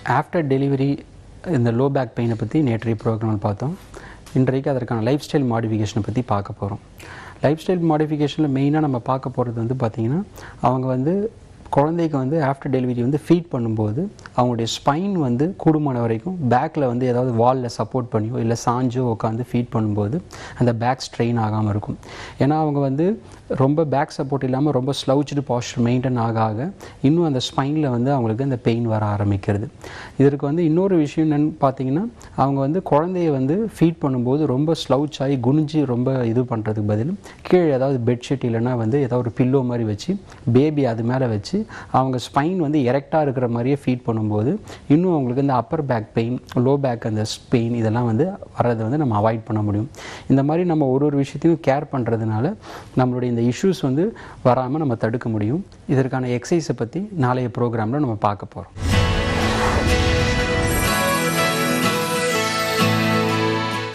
after delivery இந்த low back பெயினை பற்றி நேற்றைய ப்ரோக்ராமில் பார்த்தோம் இன்றைக்கு அதற்கான லைஃப் ஸ்டைல் மாடிஃபிகேஷனை பற்றி பார்க்க போகிறோம் லைஃப் ஸ்டைல் மாடிஃபிகேஷனில் மெயினாக நம்ம பார்க்க போகிறது வந்து பார்த்திங்கன்னா அவங்க வந்து குழந்தைக்கு வந்து ஆஃப்டர் டெலிவரி வந்து ஃபீட் பண்ணும்போது அவங்களுடைய ஸ்பைன் வந்து கூடுமான வரைக்கும் பேக்கில் வந்து ஏதாவது வாலில் சப்போர்ட் பண்ணியோ இல்லை சாஞ்சோ உட்காந்து ஃபீட் பண்ணும்போது அந்த பேக் ஸ்ட்ரெயின் ஆகாமல் இருக்கும் ஏன்னா அவங்க வந்து ரொம்ப பேக் சப்போர்ட் இல்லாமல் ரொம்ப ஸ்லவுச்டு பாஸ்டர் மெயின்டைன் ஆக ஆக இன்னும் அந்த ஸ்பைனில் வந்து அவங்களுக்கு அந்த பெயின் வர ஆரம்பிக்கிறது இதற்கு வந்து இன்னொரு விஷயம் என்னென்னு பார்த்தீங்கன்னா அவங்க வந்து குழந்தைய வந்து ஃபீட் பண்ணும்போது ரொம்ப ஸ்லவுச் ஆகி குனிஞ்சு ரொம்ப இது பண்ணுறதுக்கு பதில் கீழே ஏதாவது பெட்ஷீட் இல்லைன்னா வந்து ஏதாவது ஒரு பில்லோ மாதிரி வச்சு பேபி அது மேலே வச்சு அவங்க ஸ்பைன் வந்து எரெக்டாக இருக்கிற மாதிரியே ஃபீட் பண்ணும்போது இன்னும் அவங்களுக்கு இந்த upper back pain low back அந்த பெயின் இதெல்லாம் வந்து வர்றதை வந்து நம்ம அவாய்ட் பண்ண முடியும் இந்த மாதிரி நம்ம ஒரு ஒரு விஷயத்தையும் கேர் பண்ணுறதுனால நம்மளுடைய இந்த இஷ்யூஸ் வந்து வராமல் நம்ம தடுக்க முடியும் இதற்கான எக்ஸசைஸை பற்றி நாளைய ப்ரோக்ராமில் நம்ம பார்க்க போகிறோம்